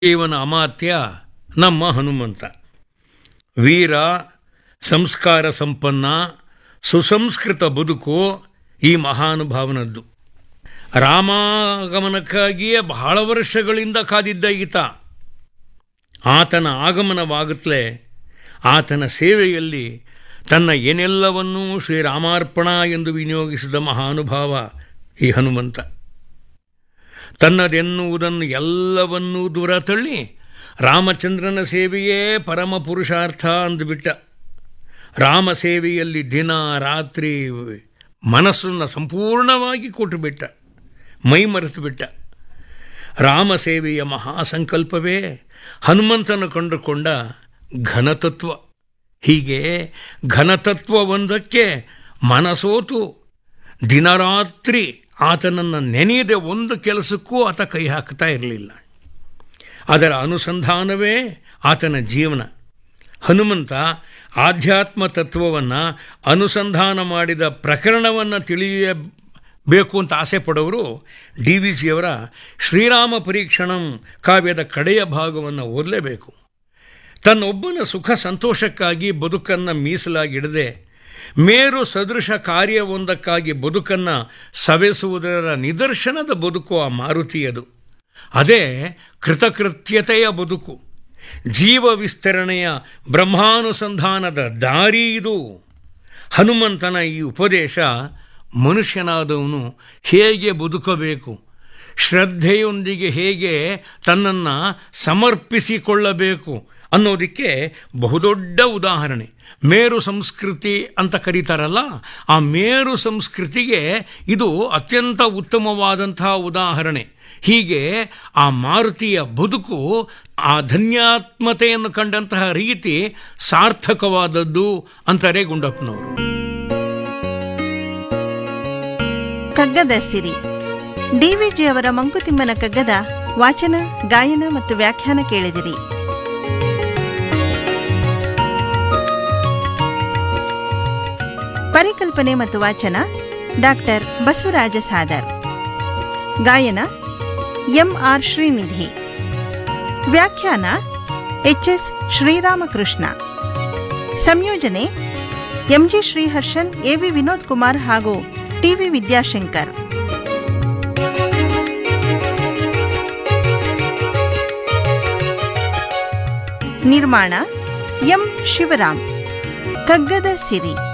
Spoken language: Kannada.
ಇವನ ಅಮಾತ್ಯ ನಮ್ಮ ಹನುಮಂತ ವೀರ ಸಂಸ್ಕಾರ ಸಂಪನ್ನ ಸುಸಂಸ್ಕೃತ ಬದುಕು ಈ ಮಹಾನುಭಾವನದ್ದು ರಾಮಾಗಮನಕ್ಕಾಗಿಯೇ ಬಹಳ ವರ್ಷಗಳಿಂದ ಕಾದಿದ್ದ ಈತ ಆತನ ಆಗಮನವಾಗುತ್ತಲೇ ಆತನ ಸೇವೆಯಲ್ಲಿ ತನ್ನ ಏನೆಲ್ಲವನ್ನೂ ಶ್ರೀರಾಮಾರ್ಪಣ ಎಂದು ವಿನಿಯೋಗಿಸಿದ ಮಹಾನುಭಾವ ಈ ಹನುಮಂತ ತನ್ನದೆನ್ನುವುದನ್ನು ಎಲ್ಲವನ್ನೂ ದೂರ ತಳ್ಳಿ ರಾಮಚಂದ್ರನ ಸೇವೆಯೇ ಪರಮ ಪುರುಷಾರ್ಥ ಅಂದುಬಿಟ್ಟ ರಾಮ ಸೇವೆಯಲ್ಲಿ ದಿನ ರಾತ್ರಿ ಮನಸ್ಸನ್ನು ಸಂಪೂರ್ಣವಾಗಿ ಕೊಟ್ಟುಬಿಟ್ಟ ಮೈ ಮರೆತು ಬಿಟ್ಟ ರಾಮ ಸೇವೆಯ ಮಹಾಸಂಕಲ್ಪವೇ ಹನುಮಂತನ ಕಂಡುಕೊಂಡ ಘನತತ್ವ ಹೀಗೆ ಘನತತ್ವ ಒಂದಕ್ಕೆ ಮನಸೋತು ದಿನರಾತ್ರಿ ಆತನನ್ನು ನೆನೆಯದೆ ಒಂದು ಕೆಲಸಕ್ಕೂ ಆತ ಕೈ ಹಾಕ್ತಾ ಇರಲಿಲ್ಲ ಅದರ ಅನುಸಂಧಾನವೇ ಆತನ ಜೀವನ ಹನುಮಂತ ಆಧ್ಯಾತ್ಮ ತತ್ವವನ್ನು ಅನುಸಂಧಾನ ಮಾಡಿದ ಪ್ರಕರಣವನ್ನು ತಿಳಿಯಬೇಕು ಅಂತ ಆಸೆ ಪಡೋರು ಡಿ ವಿ ಜಿಯವರ ಶ್ರೀರಾಮ ಪರೀಕ್ಷಣಂ ಕಾವ್ಯದ ಕಡೆಯ ಭಾಗವನ್ನು ಓದಲೇಬೇಕು ತನ್ನೊಬ್ಬನ ಸುಖ ಸಂತೋಷಕ್ಕಾಗಿ ಬದುಕನ್ನು ಮೀಸಲಾಗಿಡದೆ ಮೇರು ಸದೃಶ ಕಾರ್ಯವೊಂದಕ್ಕಾಗಿ ಬದುಕನ್ನು ಸವೆಸುವುದರ ನಿದರ್ಶನದ ಬದುಕು ಆ ಮಾರುತಿಯದು ಅದೇ ಕೃತಕೃತ್ಯತೆಯ ಬದುಕು ಜೀವ ವಿಸ್ತರಣೆಯ ಬ್ರಹ್ಮಾನುಸಂಧಾನದ ದಾರಿ ಇದು ಹನುಮಂತನ ಈ ಉಪದೇಶ ಮನುಷ್ಯನಾದವನು ಹೇಗೆ ಬದುಕಬೇಕು ಶ್ರದ್ಧೆಯೊಂದಿಗೆ ಹೇಗೆ ತನ್ನನ್ನು ಸಮರ್ಪಿಸಿಕೊಳ್ಳಬೇಕು ಅನ್ನೋದಕ್ಕೆ ಬಹುದೊಡ್ಡ ಉದಾಹರಣೆ ಮೇರು ಸಂಸ್ಕೃತಿ ಅಂತ ಕರೀತಾರಲ್ಲ ಆ ಮೇರು ಸಂಸ್ಕೃತಿಗೆ ಇದು ಅತ್ಯಂತ ಉತ್ತಮವಾದಂತಹ ಉದಾಹರಣೆ ಹೀಗೆ ಆ ಮಾರುತಿಯ ಬದುಕು ಆ ಧನ್ಯಾತ್ಮತೆಯನ್ನು ಕಂಡಂತಹ ರೀತಿ ಸಾರ್ಥಕವಾದದ್ದು ಅಂತಾರೆ ಗುಂಡಪ್ಪನವರು ಕಗ್ಗದ ಸಿರಿ ಡಿವಿಜಿಯವರ ಮಂಕುತಿಮ್ಮನ ಕಗ್ಗದ ವಾಚನ ಗಾಯನ ಮತ್ತು ವ್ಯಾಖ್ಯಾನ ಕೇಳಿದಿರಿ ಪರಿಕಲ್ಪನೆ ಮತ್ತು ವಾಚನ ಡಾಕ್ಟರ್ ಬಸವರಾಜ ಸಾದರ್ ಗಾಯನ ಎಂ ಆರ್ ಶ್ರೀನಿಧಿ ವ್ಯಾಖ್ಯಾನ ಎಚ್ ಎಸ್ ಶ್ರೀರಾಮಕೃಷ್ಣ ಸಂಯೋಜನೆ ಎಂಜಿ ಶ್ರೀಹರ್ಷನ್ ಎವಿ ವಿನೋದ್ ಕುಮಾರ್ ಹಾಗೂ ಟಿವಿ ವಿದ್ಯಾಶಂಕರ್ ನಿರ್ಮಾಣ ಎಂ ಶಿವರಾಮ್ ಕಗ್ಗದ ಸಿರಿ